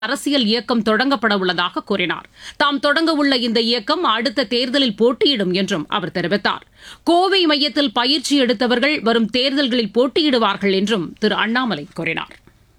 அரசியல் இயக்கம் தொடங்கப்பட உள்ளதாக கூறினார் தாம் தொடங்க உள்ள இந்த இயக்கம் அடுத்த தேர்தலில் போட்டியிடும் என்றும் அவர் தெரிவித்தார் கோவை மையத்தில் பயிற்சி எடுத்தவர்கள் வரும் தேர்தல்களில் போட்டியிடுவார்கள் என்றும் திரு அண்ணாமலை கூறினார்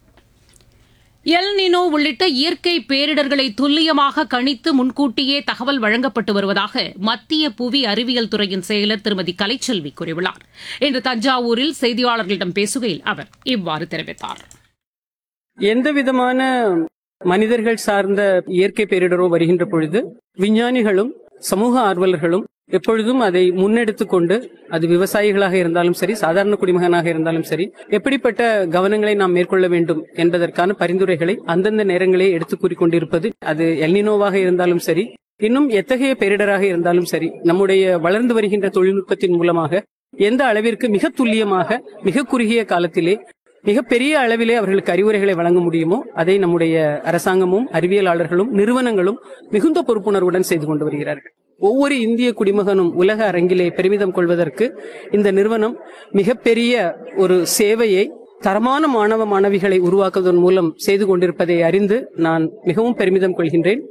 எல் நினோ உள்ளிட்ட இயற்கை பேரிடர்களை துல்லியமாக கணித்து முன்கூட்டியே தகவல் வழங்கப்பட்டு வருவதாக மத்திய புவி அறிவியல் துறையின் செயலர் திருமதி கலைச்செல்வி கூறியுள்ளார் இன்று தஞ்சாவூரில் செய்தியாளர்களிடம் பேசுகையில் அவர் இவ்வாறு தெரிவித்தார் எந்த விதமான மனிதர்கள் சார்ந்த இயற்கை பேரிடரோ வருகின்ற பொழுது விஞ்ஞானிகளும் சமூக ஆர்வலர்களும் எப்பொழுதும் அதை முன்னெடுத்து கொண்டு அது விவசாயிகளாக இருந்தாலும் சரி சாதாரண குடிமகனாக இருந்தாலும் சரி எப்படிப்பட்ட கவனங்களை நாம் மேற்கொள்ள வேண்டும் என்பதற்கான பரிந்துரைகளை அந்தந்த நேரங்களே எடுத்து கூறிக்கொண்டிருப்பது அது எல்னினோவாக இருந்தாலும் சரி இன்னும் எத்தகைய பேரிடராக இருந்தாலும் சரி நம்முடைய வளர்ந்து வருகின்ற தொழில்நுட்பத்தின் மூலமாக எந்த அளவிற்கு மிக துல்லியமாக மிக குறுகிய காலத்திலே மிகப்பெரிய அளவிலே அவர்களுக்கு அறிவுரைகளை வழங்க முடியுமோ அதை நம்முடைய அரசாங்கமும் அறிவியலாளர்களும் நிறுவனங்களும் மிகுந்த பொறுப்புணர்வுடன் செய்து கொண்டு வருகிறார்கள் ஒவ்வொரு இந்திய குடிமகனும் உலக அரங்கிலே பெருமிதம் கொள்வதற்கு இந்த நிறுவனம் மிகப்பெரிய ஒரு சேவையை தரமான மாணவ மாணவிகளை உருவாக்குவதன் மூலம் செய்து கொண்டிருப்பதை அறிந்து நான் மிகவும் பெருமிதம் கொள்கின்றேன்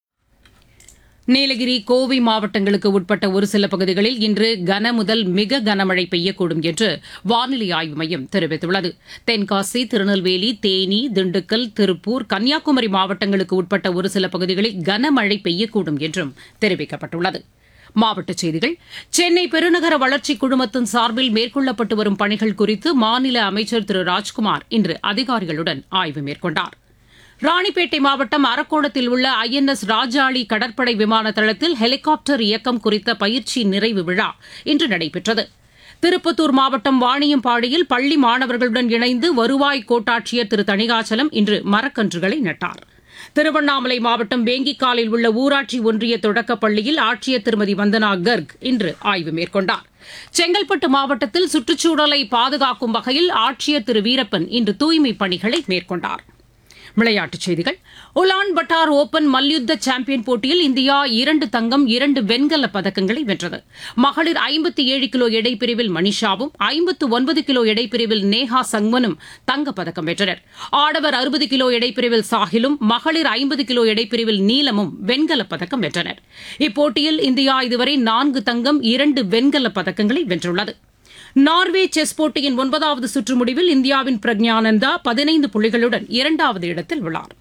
நீலகிரி கோவை மாவட்டங்களுக்கு உட்பட்ட ஒரு சில பகுதிகளில் இன்று கன முதல் மிக கனமழை பெய்யக்கூடும் என்று வானிலை ஆய்வு மையம் தெரிவித்துள்ளது தென்காசி திருநெல்வேலி தேனி திண்டுக்கல் திருப்பூர் கன்னியாகுமரி மாவட்டங்களுக்கு உட்பட்ட ஒரு சில பகுதிகளில் கனமழை பெய்யக்கூடும் என்றும் தெரிவிக்கப்பட்டுள்ளது மாவட்டச் செய்திகள் சென்னை பெருநகர வளர்ச்சி குழுமத்தின் சார்பில் மேற்கொள்ளப்பட்டு வரும் பணிகள் குறித்து மாநில அமைச்சர் திரு ராஜ்குமார் இன்று அதிகாரிகளுடன் ஆய்வு மேற்கொண்டார் ராணிப்பேட்டை மாவட்டம் அரக்கோணத்தில் உள்ள ஐஎன்எஸ் ராஜாளி கடற்படை விமான தளத்தில் ஹெலிகாப்டர் இயக்கம் குறித்த பயிற்சி நிறைவு விழா இன்று நடைபெற்றது திருப்பத்தூர் மாவட்டம் வாணியம்பாடியில் பள்ளி மாணவர்களுடன் இணைந்து வருவாய் கோட்டாட்சியர் திரு தணிகாச்சலம் இன்று மரக்கன்றுகளை நட்டார் திருவண்ணாமலை மாவட்டம் வேங்கிக்காலில் உள்ள ஊராட்சி ஒன்றிய தொடக்கப் பள்ளியில் ஆட்சியர் திருமதி வந்தனா கர்க் இன்று ஆய்வு மேற்கொண்டார் செங்கல்பட்டு மாவட்டத்தில் சுற்றுச்சூழலை பாதுகாக்கும் வகையில் ஆட்சியர் திரு வீரப்பன் இன்று தூய்மைப் பணிகளை மேற்கொண்டார் விளையாட்டுச் செய்திகள் உலான் பட்டார் ஓபன் மல்யுத்த சாம்பியன் போட்டியில் இந்தியா இரண்டு தங்கம் இரண்டு வெண்கல பதக்கங்களை வென்றது மகளிர் ஐம்பத்தி ஏழு கிலோ எடைப்பிரிவில் மனிஷாவும் ஐம்பத்து ஒன்பது கிலோ எடைப்பிரிவில் நேஹா சங்மனும் தங்கப்பதக்கம் வென்றனர் ஆடவர் அறுபது கிலோ எடைப்பிரிவில் சாஹிலும் மகளிர் ஐம்பது கிலோ எடைப்பிரிவில் நீலமும் வெண்கலப் பதக்கம் வென்றனர் இப்போட்டியில் இந்தியா இதுவரை நான்கு தங்கம் இரண்டு வெண்கலப் பதக்கங்களை வென்றுள்ளது நார்வே செஸ் போட்டியின் ஒன்பதாவது சுற்று முடிவில் இந்தியாவின் பிரக்ஞானந்தா பதினைந்து புள்ளிகளுடன் இரண்டாவது இடத்தில் உள்ளார்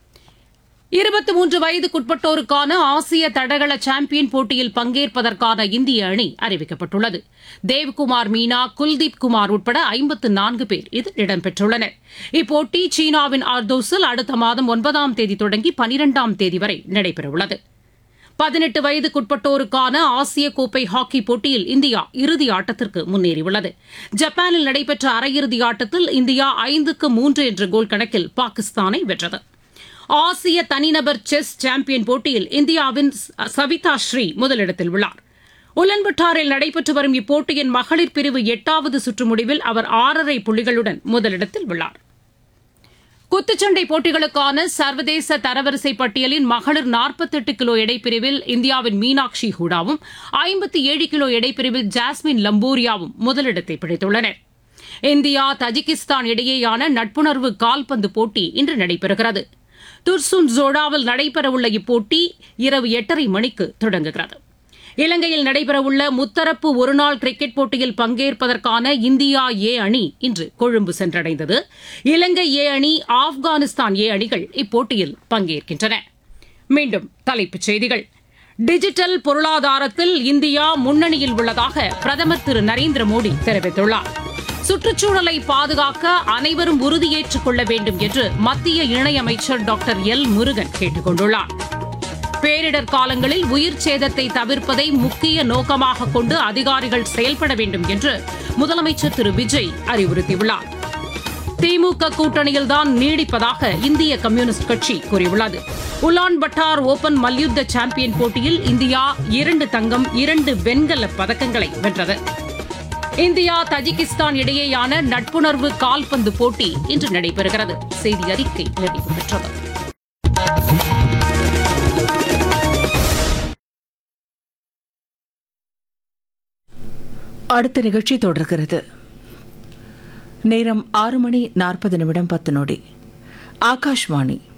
இருபத்தி மூன்று வயதுக்குட்பட்டோருக்கான ஆசிய தடகள சாம்பியன் போட்டியில் பங்கேற்பதற்கான இந்திய அணி அறிவிக்கப்பட்டுள்ளது தேவ்குமார் மீனா குல்தீப் குமார் உட்பட ஐம்பத்து நான்கு பேர் இதில் இடம்பெற்றுள்ளனர் இப்போட்டி சீனாவின் ஆர்தோஸில் அடுத்த மாதம் ஒன்பதாம் தேதி தொடங்கி பனிரெண்டாம் தேதி வரை நடைபெறவுள்ளது பதினெட்டு வயதுக்குட்பட்டோருக்கான ஆசிய கோப்பை ஹாக்கி போட்டியில் இந்தியா இறுதி ஆட்டத்திற்கு முன்னேறியுள்ளது ஜப்பானில் நடைபெற்ற அரையிறுதி ஆட்டத்தில் இந்தியா ஐந்துக்கு மூன்று என்ற கோல் கணக்கில் பாகிஸ்தானை வென்றது ஆசிய தனிநபர் செஸ் சாம்பியன் போட்டியில் இந்தியாவின் சவிதா ஸ்ரீ முதலிடத்தில் உள்ளார் உலன்பட்டாரில் நடைபெற்று வரும் இப்போட்டியின் மகளிர் பிரிவு எட்டாவது சுற்று முடிவில் அவர் ஆறரை புள்ளிகளுடன் முதலிடத்தில் உள்ளார் குத்துச்சண்டை போட்டிகளுக்கான சர்வதேச தரவரிசை பட்டியலின் மகளிர் நாற்பத்தெட்டு கிலோ எடைப்பிரிவில் இந்தியாவின் மீனாட்சி ஹூடாவும் ஐம்பத்தி ஏழு கிலோ எடைப்பிரிவில் ஜாஸ்மின் லம்பூரியாவும் முதலிடத்தை பிடித்துள்ளனர் இந்தியா தஜிகிஸ்தான் இடையேயான நட்புணர்வு கால்பந்து போட்டி இன்று நடைபெறுகிறது துர்சுன் ஜோடாவில் நடைபெறவுள்ள இப்போட்டி இரவு எட்டரை மணிக்கு தொடங்குகிறது இலங்கையில் நடைபெறவுள்ள முத்தரப்பு ஒருநாள் கிரிக்கெட் போட்டியில் பங்கேற்பதற்கான இந்தியா ஏ அணி இன்று கொழும்பு சென்றடைந்தது இலங்கை ஏ அணி ஆப்கானிஸ்தான் ஏ அணிகள் இப்போட்டியில் பங்கேற்கின்றன மீண்டும் தலைப்புச் செய்திகள் டிஜிட்டல் பொருளாதாரத்தில் இந்தியா முன்னணியில் உள்ளதாக பிரதமர் திரு நரேந்திர மோடி தெரிவித்துள்ளார் சுற்றுச்சூழலை பாதுகாக்க அனைவரும் உறுதியேற்றுக் கொள்ள வேண்டும் என்று மத்திய இணையமைச்சர் டாக்டர் எல் முருகன் கேட்டுக் கொண்டுள்ளார் பேரிடர் காலங்களில் உயிர் சேதத்தை தவிர்ப்பதை முக்கிய நோக்கமாக கொண்டு அதிகாரிகள் செயல்பட வேண்டும் என்று முதலமைச்சர் திரு விஜய் அறிவுறுத்தியுள்ளார் திமுக கூட்டணியில்தான் நீடிப்பதாக இந்திய கம்யூனிஸ்ட் கட்சி கூறியுள்ளது உலான் பட்டார் ஓபன் மல்யுத்த சாம்பியன் போட்டியில் இந்தியா இரண்டு தங்கம் இரண்டு வெண்கல பதக்கங்களை வென்றது இந்தியா தஜிகிஸ்தான் இடையேயான நட்புணர்வு கால்பந்து போட்டி இன்று நடைபெறுகிறது செய்தி அறிக்கை நிறைவு பெற்றது அடுத்த நிகழ்ச்சி தொடர்கிறது நேரம் ஆறு மணி நாற்பது நிமிடம் பத்து நொடி ஆகாஷ்வாணி